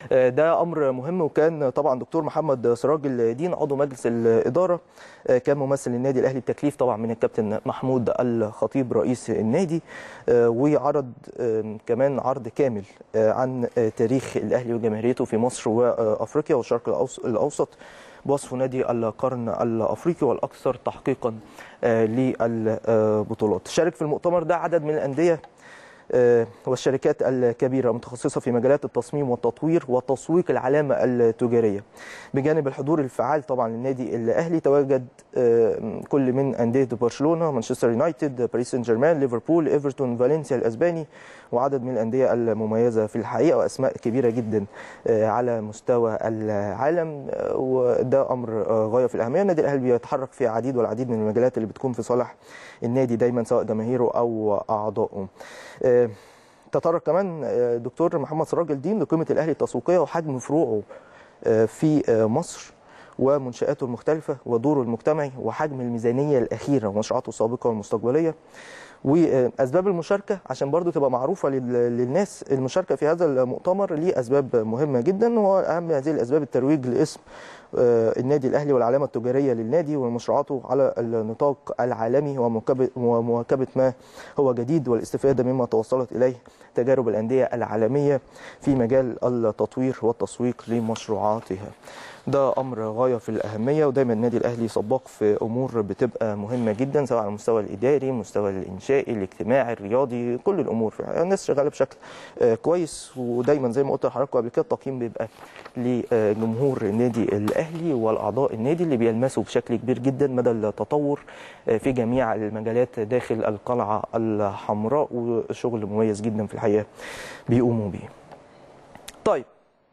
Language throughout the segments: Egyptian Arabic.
ده امر مهم وكان طبعا دكتور محمد سراج الدين عضو مجلس الاداره كان ممثل النادي الاهلي بتكليف طبعا من الكابتن محمود الخطيب رئيس النادي وعرض كمان عرض كامل عن تاريخ الاهلي وجماهيريته في مصر وافريقيا والشرق الاوسط بوصفه نادي القرن الافريقي والاكثر تحقيقا للبطولات شارك في المؤتمر ده عدد من الانديه والشركات الكبيره المتخصصه في مجالات التصميم والتطوير وتسويق العلامه التجاريه. بجانب الحضور الفعال طبعا للنادي الاهلي تواجد كل من انديه برشلونه، مانشستر يونايتد، باريس سان جيرمان، ليفربول، ايفرتون، فالنسيا الاسباني وعدد من الانديه المميزه في الحقيقه واسماء كبيره جدا على مستوى العالم وده امر غايه في الاهميه، النادي الاهلي بيتحرك في عديد والعديد من المجالات اللي بتكون في صالح النادي دايما سواء جماهيره او اعضائه. تطرق كمان دكتور محمد سراج الدين لقيمه الاهلي التسويقيه وحجم فروعه في مصر ومنشاته المختلفه ودوره المجتمعي وحجم الميزانيه الاخيره ومشروعاته السابقه والمستقبليه واسباب المشاركه عشان برضو تبقى معروفه للناس المشاركه في هذا المؤتمر ليه اسباب مهمه جدا واهم هذه الاسباب الترويج لاسم النادي الاهلي والعلامه التجاريه للنادي ومشروعاته على النطاق العالمي ومواكبه ما هو جديد والاستفاده مما توصلت اليه تجارب الانديه العالميه في مجال التطوير والتسويق لمشروعاتها. ده امر غايه في الاهميه ودايما النادي الاهلي سباق في امور بتبقى مهمه جدا سواء على المستوى الاداري، المستوى الانشائي، الاجتماعي، الرياضي، كل الامور في الناس شغاله بشكل كويس ودايما زي ما قلت لحضراتكم قبل كده التقييم بيبقى لجمهور النادي الاهلي والاعضاء النادي اللي بيلمسوا بشكل كبير جدا مدى التطور في جميع المجالات داخل القلعه الحمراء وشغل مميز جدا في الحقيقه بيقوموا بيه. طيب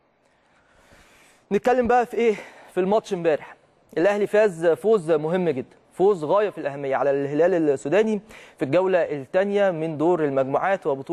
نتكلم بقى في ايه في الماتش امبارح الاهلي فاز فوز مهم جدا فوز غايه في الاهميه على الهلال السوداني في الجوله الثانيه من دور المجموعات وبطوله